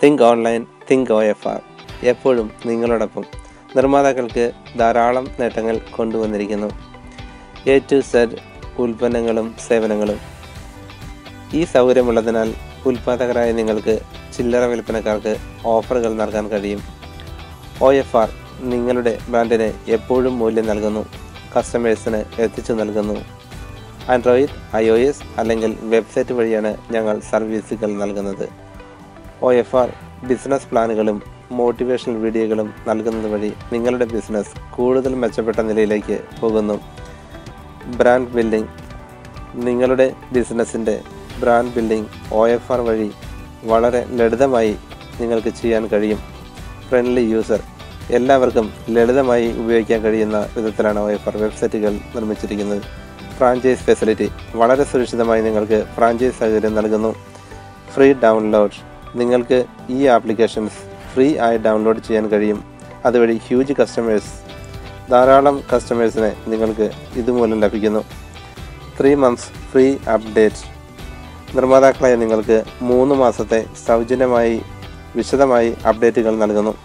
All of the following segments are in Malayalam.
think online think O F R എപ്പോഴും നിങ്ങളോടൊപ്പം നിർമ്മാതാക്കൾക്ക് ധാരാളം നേട്ടങ്ങൾ കൊണ്ടുവന്നിരിക്കുന്നു എ ടു സെഡ് ഉൽപ്പന്നങ്ങളും സേവനങ്ങളും ഈ സൗകര്യമുള്ളതിനാൽ ഉൽപ്പാദകരായ നിങ്ങൾക്ക് ചില്ലറ വിൽപ്പനക്കാർക്ക് ഓഫറുകൾ നൽകാൻ കഴിയും ഒ എഫ് ആർ നിങ്ങളുടെ ബ്രാൻഡിന് എപ്പോഴും മൂല്യം നൽകുന്നു കസ്റ്റമേഴ്സിന് എത്തിച്ചു നൽകുന്നു ആൻഡ്രോയിഡ് ഐ ഒ എസ് അല്ലെങ്കിൽ വെബ്സൈറ്റ് വഴിയാണ് ഞങ്ങൾ സർവീസുകൾ നൽകുന്നത് ഒ എഫ് ആർ ബിസിനസ് പ്ലാനുകളും മോട്ടിവേഷണൽ വീഡിയോകളും നൽകുന്നത് വഴി നിങ്ങളുടെ ബിസിനസ് കൂടുതൽ മെച്ചപ്പെട്ട നിലയിലേക്ക് പോകുന്നു ബ്രാൻഡ് ബിൽഡിംഗ് നിങ്ങളുടെ ബിസിനസ്സിൻ്റെ brand building O F R വഴി വളരെ ലളിതമായി നിങ്ങൾക്ക് ചെയ്യാൻ കഴിയും ഫ്രണ്ട്ലി യൂസർ എല്ലാവർക്കും ലളിതമായി ഉപയോഗിക്കാൻ കഴിയുന്ന വിധത്തിലാണ് ഒ എഫ് ആർ വെബ്സൈറ്റുകൾ നിർമ്മിച്ചിരിക്കുന്നത് ഫ്രാഞ്ചൈസ് ഫെസിലിറ്റി വളരെ സുരക്ഷിതമായി നിങ്ങൾക്ക് ഫ്രാഞ്ചൈസ് സൗകര്യം നൽകുന്നു ഫ്രീ ഡൗൺലോഡ് നിങ്ങൾക്ക് ഈ ആപ്ലിക്കേഷൻസ് ഫ്രീ ആയി ഡൗൺലോഡ് ചെയ്യാൻ കഴിയും അതുവഴി ഹ്യൂജ് കസ്റ്റമേഴ്സ് ധാരാളം കസ്റ്റമേഴ്സിനെ നിങ്ങൾക്ക് ഇതുമൂലം ലഭിക്കുന്നു ത്രീ മന്ത്സ് ഫ്രീ അപ്ഡേറ്റ് നിർമ്മാതാക്കളായ നിങ്ങൾക്ക് മൂന്ന് മാസത്തെ സൗജന്യമായി വിശദമായി അപ്ഡേറ്റുകൾ നൽകുന്നു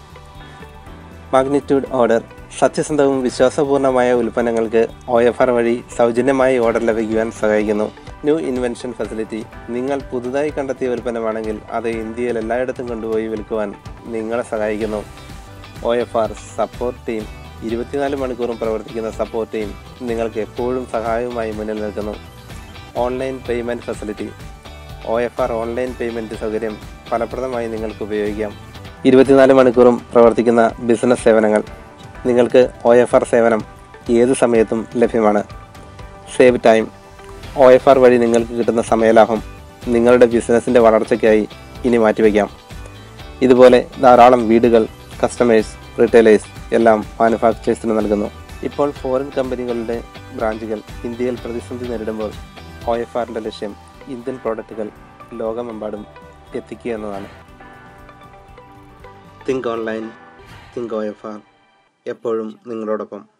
മാഗ്നിറ്റ്യൂഡ് ഓർഡർ സത്യസന്ധവും വിശ്വാസപൂർണ്ണമായ ഉൽപ്പന്നങ്ങൾക്ക് ഒ എഫ് ആർ വഴി സൗജന്യമായി ഓർഡർ ലഭിക്കുവാൻ സഹായിക്കുന്നു ന്യൂ ഇൻവെൻഷൻ ഫെസിലിറ്റി നിങ്ങൾ പുതുതായി കണ്ടെത്തിയ ഉൽപ്പന്നമാണെങ്കിൽ അത് ഇന്ത്യയിൽ എല്ലായിടത്തും കൊണ്ടുപോയി വിൽക്കുവാൻ നിങ്ങളെ സഹായിക്കുന്നു O F R support team ഇരുപത്തിനാല് മണിക്കൂറും പ്രവർത്തിക്കുന്ന സപ്പോർട്ട് ടീം നിങ്ങൾക്ക് എപ്പോഴും സഹായവുമായി മുന്നിൽ നിൽക്കുന്നു online payment facility O F R online payment സൗകര്യം ഫലപ്രദമായി നിങ്ങൾക്ക് ഉപയോഗിക്കാം ഇരുപത്തിനാല് മണിക്കൂറും പ്രവർത്തിക്കുന്ന ബിസിനസ് സേവനങ്ങൾ നിങ്ങൾക്ക് ഒ എഫ് ആർ സേവനം ഏത് സമയത്തും ലഭ്യമാണ് save time O F R വഴി നിങ്ങൾക്ക് കിട്ടുന്ന സമയലാഭം നിങ്ങളുടെ ബിസിനസ്സിൻ്റെ വളർച്ചയ്ക്കായി ഇനി മാറ്റിവെക്കാം ഇതുപോലെ ധാരാളം വീടുകൾ കസ്റ്റമേഴ്സ് റീറ്റെയിലേഴ്സ് എല്ലാം മാനുഫാക്ചേഴ്സിന് നൽകുന്നു ഇപ്പോൾ ഫോറിൻ കമ്പനികളുടെ ബ്രാഞ്ചുകൾ ഇന്ത്യയിൽ പ്രതിസന്ധി നേരിടുമ്പോൾ ഒ എഫ് ആറിൻ്റെ ലക്ഷ്യം ഇന്ത്യൻ പ്രോഡക്റ്റുകൾ ലോകമെമ്പാടും എത്തിക്കുക എന്നതാണ് think online think O F R എപ്പോഴും നിങ്ങളോടൊപ്പം